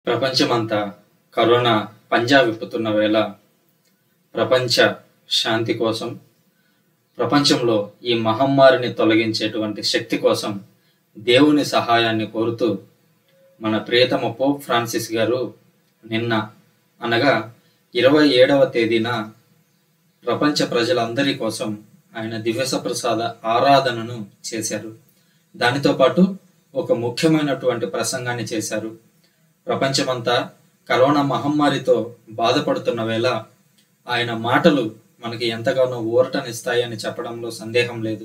ప్రపంచమంతా కరోనా పంజా విప్పుతున్న వేళ ప్రపంచ శాంతి కోసం ప్రపంచంలో ఈ మహమ్మారిని తొలగించేటువంటి శక్తి కోసం దేవుని సహాయాన్ని కోరుతూ మన ప్రియతమ పోప్ ఫ్రాన్సిస్ గారు నిన్న అనగా ఇరవై ఏడవ తేదీన ప్రపంచ ప్రజలందరి కోసం ఆయన దివ్యస ప్రసాద ఆరాధనను చేశారు దానితో పాటు ఒక ముఖ్యమైనటువంటి ప్రసంగాన్ని చేశారు ప్రపంచమంతా కరోనా మహమ్మారితో బాధపడుతున్న వేళ ఆయన మాటలు మనకి ఎంతగానో ఊరటనిస్తాయని చెప్పడంలో సందేహం లేదు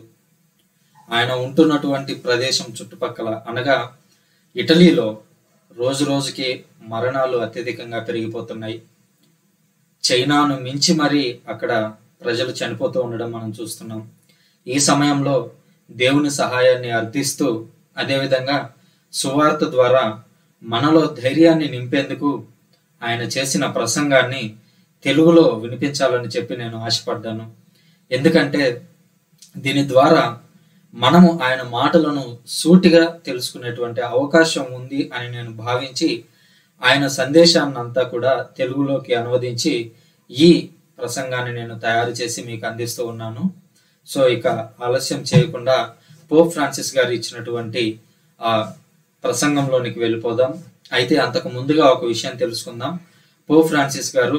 ఆయన ఉంటున్నటువంటి ప్రదేశం చుట్టుపక్కల అనగా ఇటలీలో రోజు రోజుకి మరణాలు అత్యధికంగా పెరిగిపోతున్నాయి చైనాను మించి మరీ అక్కడ ప్రజలు చనిపోతూ ఉండడం మనం చూస్తున్నాం ఈ సమయంలో దేవుని సహాయాన్ని అర్థిస్తూ అదేవిధంగా సువార్త ద్వారా మనలో ధైర్యాన్ని నింపేందుకు ఆయన చేసిన ప్రసంగాన్ని తెలుగులో వినిపించాలని చెప్పి నేను ఆశపడ్డాను ఎందుకంటే దీని ద్వారా మనము ఆయన మాటలను సూటిగా తెలుసుకునేటువంటి అవకాశం ఉంది అని నేను భావించి ఆయన సందేశాన్ని అంతా కూడా తెలుగులోకి అనువదించి ఈ ప్రసంగాన్ని నేను తయారు చేసి మీకు అందిస్తూ ఉన్నాను సో ఇక ఆలస్యం చేయకుండా పోప్ ఫ్రాన్సిస్ గారు ఇచ్చినటువంటి ఆ ప్రసంగంలోనికి వెళ్ళిపోదాం అయితే అంతకు ముందుగా ఒక విషయం తెలుసుకుందాం పోప్ ఫ్రాన్సిస్ గారు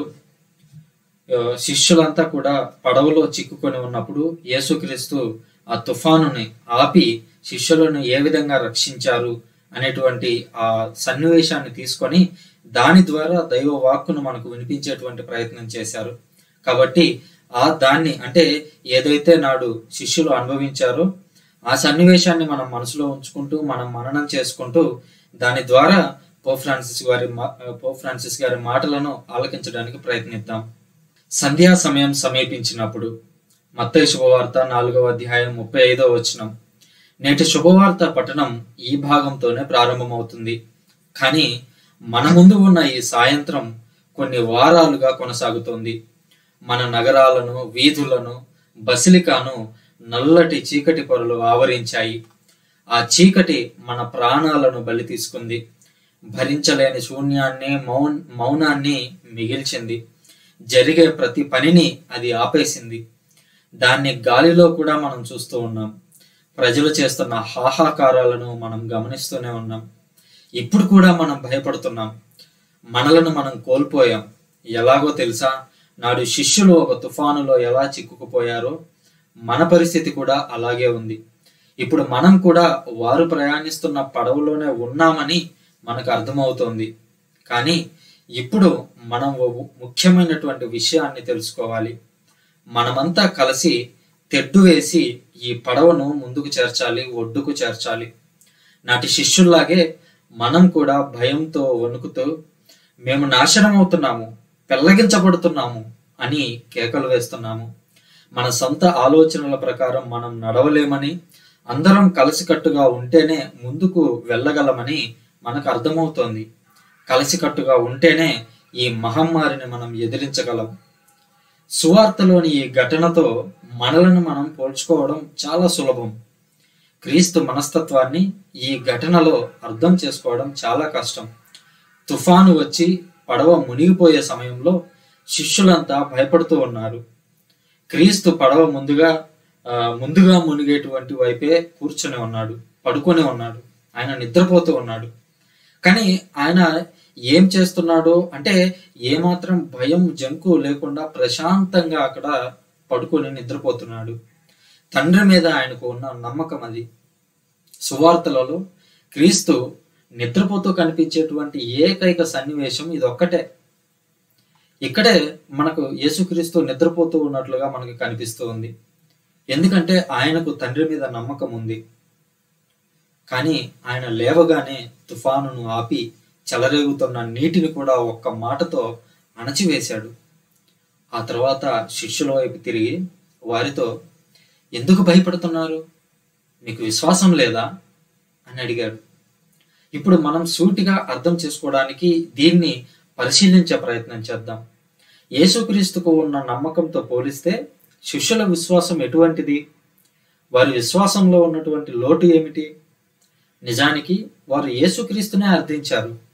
ఆ, శిష్యులంతా కూడా పడవలో చిక్కుకొని ఉన్నప్పుడు యేసుక్రీస్తు ఆ తుఫానుని ఆపి శిష్యులను ఏ విధంగా రక్షించారు అనేటువంటి ఆ సన్నివేశాన్ని తీసుకొని దాని ద్వారా దైవ వాక్కును మనకు వినిపించేటువంటి ప్రయత్నం చేశారు కాబట్టి ఆ దాన్ని అంటే ఏదైతే నాడు శిష్యులు అనుభవించారో ఆ సన్నివేశాన్ని మనం మనసులో ఉంచుకుంటూ మనం మననం చేసుకుంటూ దాని ద్వారా పోప్ ఫ్రాన్సిస్ గారి మా- పోప్ ఫ్రాన్సిస్ గారి మాటలను ఆలకించడానికి ప్రయత్నిద్దాం సంధ్యా సమయం సమీపించినప్పుడు మత్తయి శుభవార్త నాలుగవ అధ్యాయం ముప్పై ఐదో వచనం నేటి శుభవార్త పఠనం ఈ భాగంతోనే ప్రారంభమవుతుంది కానీ మన ముందు ఉన్న ఈ సాయంత్రం కొన్ని వారాలుగా కొనసాగుతోంది మన నగరాలను వీధులను బసిలికాను నల్లటి చీకటి పొరలు ఆవరించాయి ఆ చీకటి మన ప్రాణాలను బలి తీసుకుంది భరించలేని శూన్యాన్ని మౌన్ మౌనాన్ని మిగిల్చింది జరిగే ప్రతి పనిని అది ఆపేసింది దాన్ని గాలిలో కూడా మనం చూస్తూ ఉన్నాం ప్రజలు చేస్తున్న హాహాకారాలను మనం గమనిస్తూనే ఉన్నాం ఇప్పుడు కూడా మనం భయపడుతున్నాం మనలను మనం కోల్పోయాం ఎలాగో తెలుసా నాడు శిష్యులు ఒక తుఫానులో ఎలా చిక్కుకుపోయారో మన పరిస్థితి కూడా అలాగే ఉంది ఇప్పుడు మనం కూడా వారు ప్రయాణిస్తున్న పడవలోనే ఉన్నామని మనకు అర్థమవుతోంది కానీ ఇప్పుడు మనం ఓ ముఖ్యమైనటువంటి విషయాన్ని తెలుసుకోవాలి మనమంతా కలిసి తెడ్డు వేసి ఈ పడవను ముందుకు చేర్చాలి ఒడ్డుకు చేర్చాలి నాటి శిష్యుల్లాగే మనం కూడా భయంతో వణుకుతూ మేము నాశనం అవుతున్నాము పెల్లగించబడుతున్నాము అని కేకలు వేస్తున్నాము మన సొంత ఆలోచనల ప్రకారం మనం నడవలేమని అందరం కలిసికట్టుగా ఉంటేనే ముందుకు వెళ్ళగలమని మనకు అర్థమవుతోంది కలిసికట్టుగా ఉంటేనే ఈ మహమ్మారిని మనం ఎదిరించగలం సువార్తలోని ఈ ఘటనతో మనలను మనం పోల్చుకోవడం చాలా సులభం క్రీస్తు మనస్తత్వాన్ని ఈ ఘటనలో అర్థం చేసుకోవడం చాలా కష్టం తుఫాను వచ్చి పడవ మునిగిపోయే సమయంలో శిష్యులంతా భయపడుతూ ఉన్నారు క్రీస్తు పడవ ముందుగా ఆ, ముందుగా మునిగేటువంటి వైపే కూర్చొని ఉన్నాడు పడుకొని ఉన్నాడు ఆయన నిద్రపోతూ ఉన్నాడు కానీ ఆయన ఏం చేస్తున్నాడో అంటే ఏమాత్రం భయం జంకు లేకుండా ప్రశాంతంగా అక్కడ పడుకొని నిద్రపోతున్నాడు తండ్రి మీద ఆయనకు ఉన్న నమ్మకం అది సువార్తలలో క్రీస్తు నిద్రపోతూ కనిపించేటువంటి ఏకైక సన్నివేశం ఇది ఒక్కటే ఇక్కడే మనకు యేసుక్రీస్తు నిద్రపోతూ ఉన్నట్లుగా మనకు కనిపిస్తూ ఉంది ఎందుకంటే ఆయనకు తండ్రి మీద నమ్మకం ఉంది కానీ ఆయన లేవగానే తుఫానును ఆపి చెలరేగుతున్న నీటిని కూడా ఒక్క మాటతో అణచివేశాడు ఆ తర్వాత శిష్యుల వైపు తిరిగి వారితో ఎందుకు భయపడుతున్నారు మీకు విశ్వాసం లేదా అని అడిగాడు ఇప్పుడు మనం సూటిగా అర్థం చేసుకోవడానికి దీన్ని పరిశీలించే ప్రయత్నం చేద్దాం యేసుక్రీస్తుకు ఉన్న నమ్మకంతో పోలిస్తే శిష్యుల విశ్వాసం ఎటువంటిది వారి విశ్వాసంలో ఉన్నటువంటి లోటు ఏమిటి నిజానికి వారు యేసుక్రీస్తునే అర్థించారు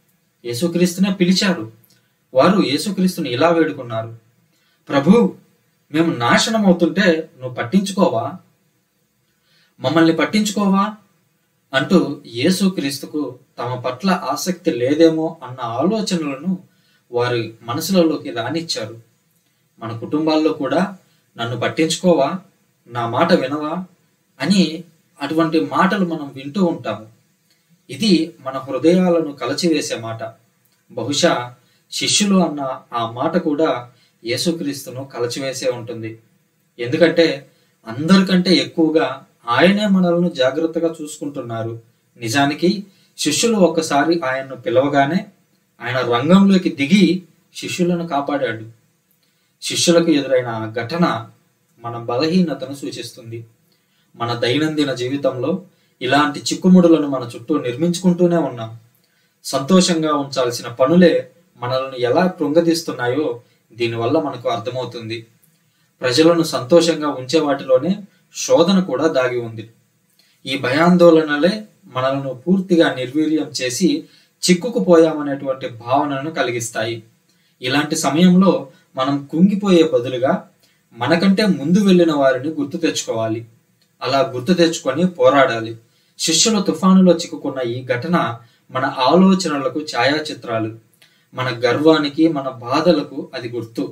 యేసుక్రీస్తునే పిలిచారు వారు యేసుక్రీస్తుని ఇలా వేడుకున్నారు ప్రభు మేము నాశనం అవుతుంటే నువ్వు పట్టించుకోవా మమ్మల్ని పట్టించుకోవా అంటూ యేసుక్రీస్తుకు తమ పట్ల ఆసక్తి లేదేమో అన్న ఆలోచనలను వారి మనసులలోకి రానిచ్చారు మన కుటుంబాల్లో కూడా నన్ను పట్టించుకోవా నా మాట వినవా అని అటువంటి మాటలు మనం వింటూ ఉంటాము ఇది మన హృదయాలను కలచివేసే మాట బహుశా శిష్యులు అన్న ఆ మాట కూడా యేసుక్రీస్తును కలచివేసే ఉంటుంది ఎందుకంటే అందరికంటే ఎక్కువగా ఆయనే మనల్ని జాగ్రత్తగా చూసుకుంటున్నారు నిజానికి శిష్యులు ఒక్కసారి ఆయన్ను పిలవగానే ఆయన రంగంలోకి దిగి శిష్యులను కాపాడాడు శిష్యులకు ఎదురైన ఆ ఘటన మన బలహీనతను సూచిస్తుంది మన దైనందిన జీవితంలో ఇలాంటి చిక్కుముడులను మన చుట్టూ నిర్మించుకుంటూనే ఉన్నాం సంతోషంగా ఉంచాల్సిన పనులే మనల్ని ఎలా కృంగదీస్తున్నాయో దీనివల్ల మనకు అర్థమవుతుంది ప్రజలను సంతోషంగా ఉంచే వాటిలోనే శోధన కూడా దాగి ఉంది ఈ భయాందోళనలే మనలను పూర్తిగా నిర్వీర్యం చేసి చిక్కుకుపోయామనేటువంటి భావనను కలిగిస్తాయి ఇలాంటి సమయంలో మనం కుంగిపోయే బదులుగా మనకంటే ముందు వెళ్ళిన వారిని గుర్తు తెచ్చుకోవాలి అలా గుర్తు తెచ్చుకొని పోరాడాలి శిష్యుల తుఫానులో చిక్కుకున్న ఈ ఘటన మన ఆలోచనలకు ఛాయాచిత్రాలు మన గర్వానికి మన బాధలకు అది గుర్తు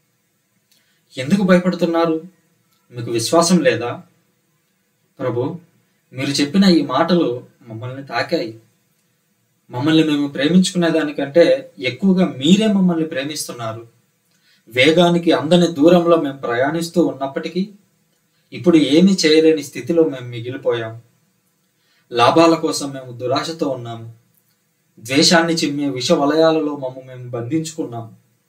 ఎందుకు భయపడుతున్నారు మీకు విశ్వాసం లేదా ప్రభు మీరు చెప్పిన ఈ మాటలు మమ్మల్ని తాకాయి మమ్మల్ని మేము ప్రేమించుకునే దానికంటే ఎక్కువగా మీరే మమ్మల్ని ప్రేమిస్తున్నారు వేగానికి అందని దూరంలో మేము ప్రయాణిస్తూ ఉన్నప్పటికీ ఇప్పుడు ఏమీ చేయలేని స్థితిలో మేము మిగిలిపోయాం లాభాల కోసం మేము దురాశతో ఉన్నాము ద్వేషాన్ని చిమ్మే విష వలయాలలో మమ్మ మేము బంధించుకున్నాం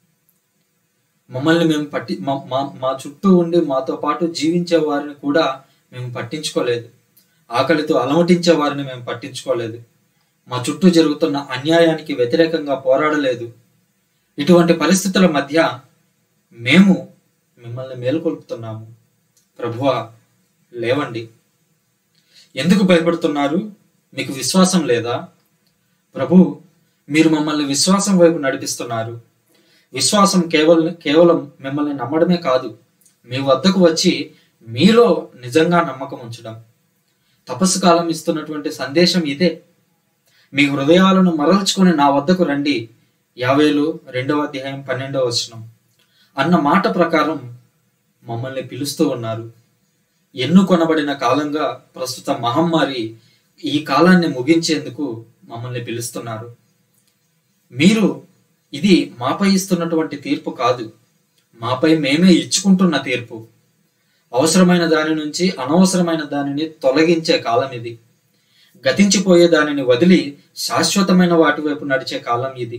మమ్మల్ని మేము పట్టి మా మా- మా చుట్టూ ఉండి మాతో పాటు జీవించే వారిని కూడా మేము పట్టించుకోలేదు ఆకలితో అలమటించే వారిని మేము పట్టించుకోలేదు మా చుట్టూ జరుగుతున్న అన్యాయానికి వ్యతిరేకంగా పోరాడలేదు ఇటువంటి పరిస్థితుల మధ్య మేము మిమ్మల్ని మేలుకొల్పుతున్నాము ప్రభువా లేవండి ఎందుకు భయపడుతున్నారు మీకు విశ్వాసం లేదా ప్రభు మీరు మమ్మల్ని విశ్వాసం వైపు నడిపిస్తున్నారు విశ్వాసం కేవలం కేవలం మిమ్మల్ని నమ్మడమే కాదు మీ వద్దకు వచ్చి మీలో నిజంగా నమ్మకం ఉంచడం తపస్సు కాలం ఇస్తున్నటువంటి సందేశం ఇదే మీ హృదయాలను మరల్చుకొని నా వద్దకు రండి యావేలు రెండవ అధ్యాయం పన్నెండవ వచనం అన్న మాట ప్రకారం మమ్మల్ని పిలుస్తూ ఉన్నారు ఎన్నుకొనబడిన కాలంగా ప్రస్తుత మహమ్మారి ఈ కాలాన్ని ముగించేందుకు మమ్మల్ని పిలుస్తున్నారు మీరు ఇది మాపై ఇస్తున్నటువంటి తీర్పు కాదు మాపై మేమే ఇచ్చుకుంటున్న తీర్పు అవసరమైన దాని నుంచి అనవసరమైన దానిని తొలగించే కాలం ఇది గతించిపోయే దానిని వదిలి శాశ్వతమైన వాటి వైపు నడిచే కాలం ఇది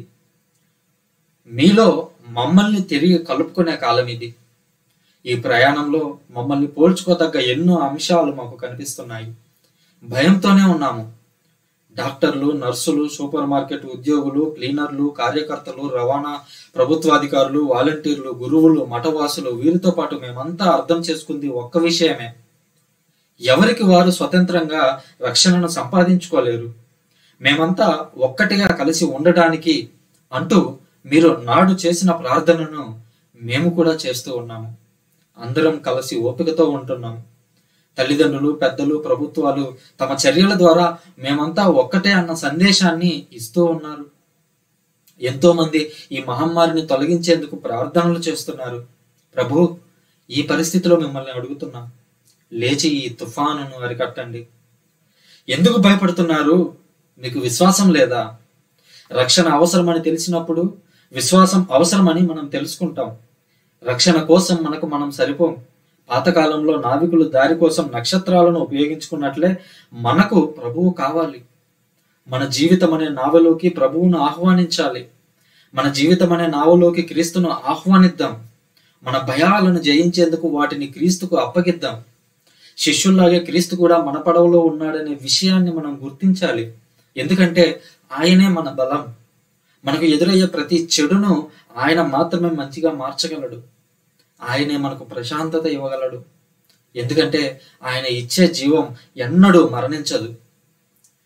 మీలో మమ్మల్ని తిరిగి కలుపుకునే కాలం ఇది ఈ ప్రయాణంలో మమ్మల్ని పోల్చుకోదగ్గ ఎన్నో అంశాలు మాకు కనిపిస్తున్నాయి భయంతోనే ఉన్నాము డాక్టర్లు నర్సులు సూపర్ మార్కెట్ ఉద్యోగులు క్లీనర్లు కార్యకర్తలు రవాణా ప్రభుత్వాధికారులు వాలంటీర్లు గురువులు మఠవాసులు వీరితో పాటు మేమంతా అర్థం చేసుకుంది ఒక్క విషయమే ఎవరికి వారు స్వతంత్రంగా రక్షణను సంపాదించుకోలేరు మేమంతా ఒక్కటిగా కలిసి ఉండడానికి అంటూ మీరు నాడు చేసిన ప్రార్థనను మేము కూడా చేస్తూ ఉన్నాము అందరం కలిసి ఓపికతో ఉంటున్నాము తల్లిదండ్రులు పెద్దలు ప్రభుత్వాలు తమ చర్యల ద్వారా మేమంతా ఒక్కటే అన్న సందేశాన్ని ఇస్తూ ఉన్నారు ఎంతో మంది ఈ మహమ్మారిని తొలగించేందుకు ప్రార్థనలు చేస్తున్నారు ప్రభు ఈ పరిస్థితిలో మిమ్మల్ని అడుగుతున్నాం లేచి ఈ తుఫానును అరికట్టండి ఎందుకు భయపడుతున్నారు మీకు విశ్వాసం లేదా రక్షణ అవసరమని తెలిసినప్పుడు విశ్వాసం అవసరమని మనం తెలుసుకుంటాం రక్షణ కోసం మనకు మనం సరిపోం పాతకాలంలో నావికులు దారి కోసం నక్షత్రాలను ఉపయోగించుకున్నట్లే మనకు ప్రభువు కావాలి మన జీవితం అనే నావలోకి ప్రభువును ఆహ్వానించాలి మన జీవితం అనే నావలోకి క్రీస్తును ఆహ్వానిద్దాం మన భయాలను జయించేందుకు వాటిని క్రీస్తుకు అప్పగిద్దాం శిష్యుల్లాగే క్రీస్తు కూడా మన పడవలో ఉన్నాడనే విషయాన్ని మనం గుర్తించాలి ఎందుకంటే ఆయనే మన బలం మనకు ఎదురయ్యే ప్రతి చెడును ఆయన మాత్రమే మంచిగా మార్చగలడు ఆయనే మనకు ప్రశాంతత ఇవ్వగలడు ఎందుకంటే ఆయన ఇచ్చే జీవం ఎన్నడూ మరణించదు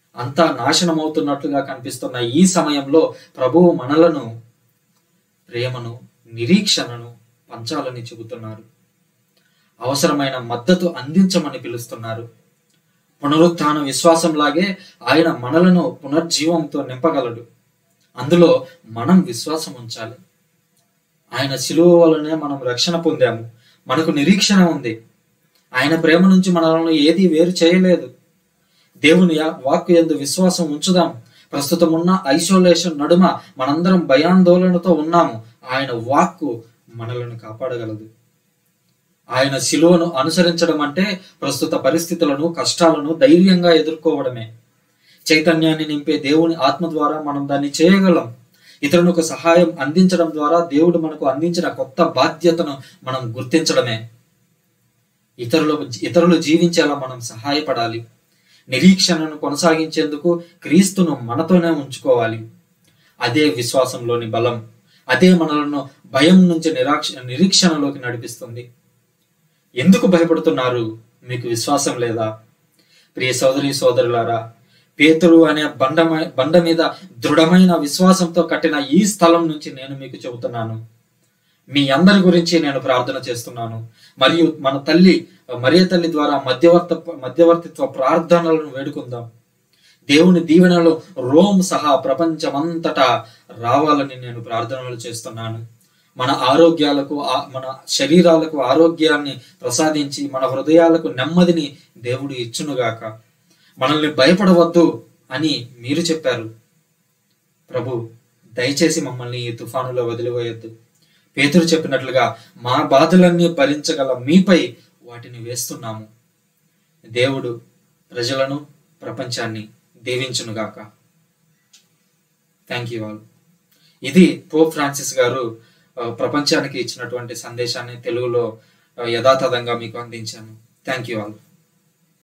అంతా నాశనమవుతున్నట్లుగా కనిపిస్తున్న ఈ సమయంలో ప్రభువు మనలను ప్రేమను నిరీక్షణను పంచాలని చెబుతున్నారు అవసరమైన మద్దతు అందించమని పిలుస్తున్నారు పునరుత్థాన విశ్వాసంలాగే ఆయన మనలను పునర్జీవంతో నింపగలడు అందులో మనం విశ్వాసం ఉంచాలి ఆయన శిలువ వలనే మనం రక్షణ పొందాము మనకు నిరీక్షణ ఉంది ఆయన ప్రేమ నుంచి మనలను ఏది వేరు చేయలేదు దేవుని యా- వాక్కు ఎందు విశ్వాసం ఉంచుదాం ప్రస్తుతం ఉన్న ఐసోలేషన్ నడుమ మనందరం భయాందోళనతో ఉన్నాము ఆయన వాక్కు మనలను కాపాడగలదు ఆయన శిలువను అనుసరించడం అంటే ప్రస్తుత పరిస్థితులను కష్టాలను ధైర్యంగా ఎదుర్కోవడమే చైతన్యాన్ని నింపే దేవుని ఆత్మ ద్వారా మనం దాన్ని చేయగలం ఇతరులకు సహాయం అందించడం ద్వారా దేవుడు మనకు అందించిన కొత్త బాధ్యతను మనం గుర్తించడమే ఇతరులు ఇతరులు జీవించేలా మనం సహాయపడాలి నిరీక్షణను కొనసాగించేందుకు క్రీస్తును మనతోనే ఉంచుకోవాలి అదే విశ్వాసంలోని బలం అదే మనలను భయం నుంచి నిరాక్ష నిరీక్షణలోకి నడిపిస్తుంది ఎందుకు భయపడుతున్నారు మీకు విశ్వాసం లేదా ప్రియ సోదరి సోదరులారా పేతురు అనే బండ బండ మీద దృఢమైన విశ్వాసంతో కట్టిన ఈ స్థలం నుంచి నేను మీకు చెబుతున్నాను మీ అందరి గురించి నేను ప్రార్థన చేస్తున్నాను మరియు మన తల్లి మరియ తల్లి ద్వారా మధ్యవర్త మధ్యవర్తిత్వ ప్రార్థనలను వేడుకుందాం దేవుని దీవెనలు రోమ్ సహా ప్రపంచమంతటా రావాలని నేను ప్రార్థనలు చేస్తున్నాను మన ఆరోగ్యాలకు ఆ- మన శరీరాలకు ఆరోగ్యాన్ని ప్రసాదించి మన హృదయాలకు నెమ్మదిని దేవుడు ఇచ్చునుగాక మనల్ని భయపడవద్దు అని మీరు చెప్పారు ప్రభు దయచేసి మమ్మల్ని ఈ తుఫానులో వదిలివేయొద్దు పేతురు చెప్పినట్లుగా మా బాధలన్నీ భరించగల మీపై వాటిని వేస్తున్నాము దేవుడు ప్రజలను ప్రపంచాన్ని దీవించునుగాక థ్యాంక్ యూ ఆల్ ఇది పోప్ ఫ్రాన్సిస్ గారు ఆ, ప్రపంచానికి ఇచ్చినటువంటి సందేశాన్ని తెలుగులో ఆ, యథాతథంగా మీకు అందించాను థ్యాంక్ యూ ఆల్